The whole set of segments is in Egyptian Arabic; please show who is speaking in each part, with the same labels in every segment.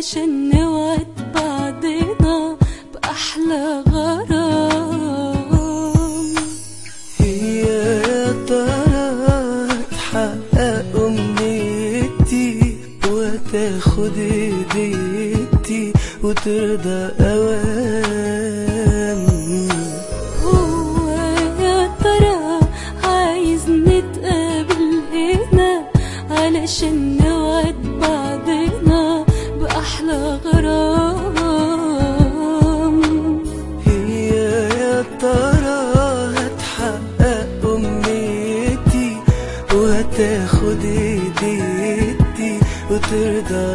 Speaker 1: علشان نوعد بعضنا بأحلى غرام
Speaker 2: هي يا ترى تحقق أمنيتي وتاخد هديتي وترضى أوام
Speaker 1: هو يا ترى عايز نتقابل هنا علشان نوعد بعضنا بأحلى غرام
Speaker 2: هي يا ترى هتحقق أمنيتي وهتاخد هديتي وترضى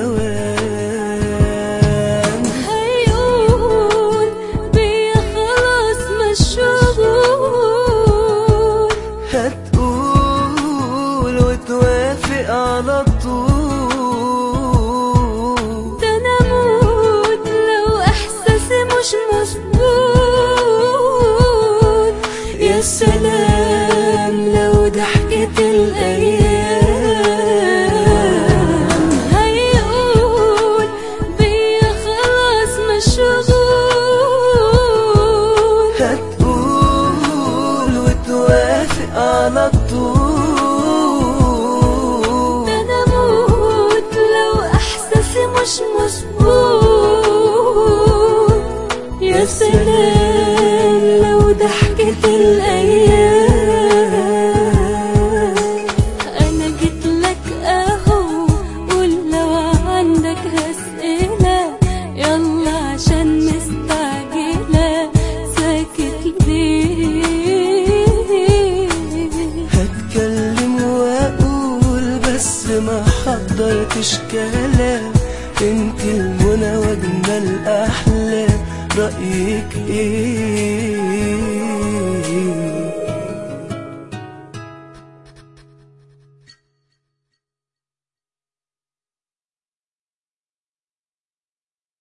Speaker 2: أوام
Speaker 1: هيقول بيا خلاص مشغول
Speaker 2: هتقول وتوافق على طول
Speaker 1: ده انا اموت لو احساسي مش مظبوط
Speaker 2: يا سلام لو ضحكت الأيام
Speaker 1: هيقول بيا خلاص مشغول
Speaker 2: هتقول وتوافق على طول
Speaker 1: ده انا اموت لو احساسي مش مظبوط يا سلام لو ضحكت الايام انا جيت لك اهو قول لو عندك اسئله يلا عشان مستعجله ساكت ليه
Speaker 2: هتكلم واقول بس ما حضرتش كلام انت المنى واجمل احلام رايك ايه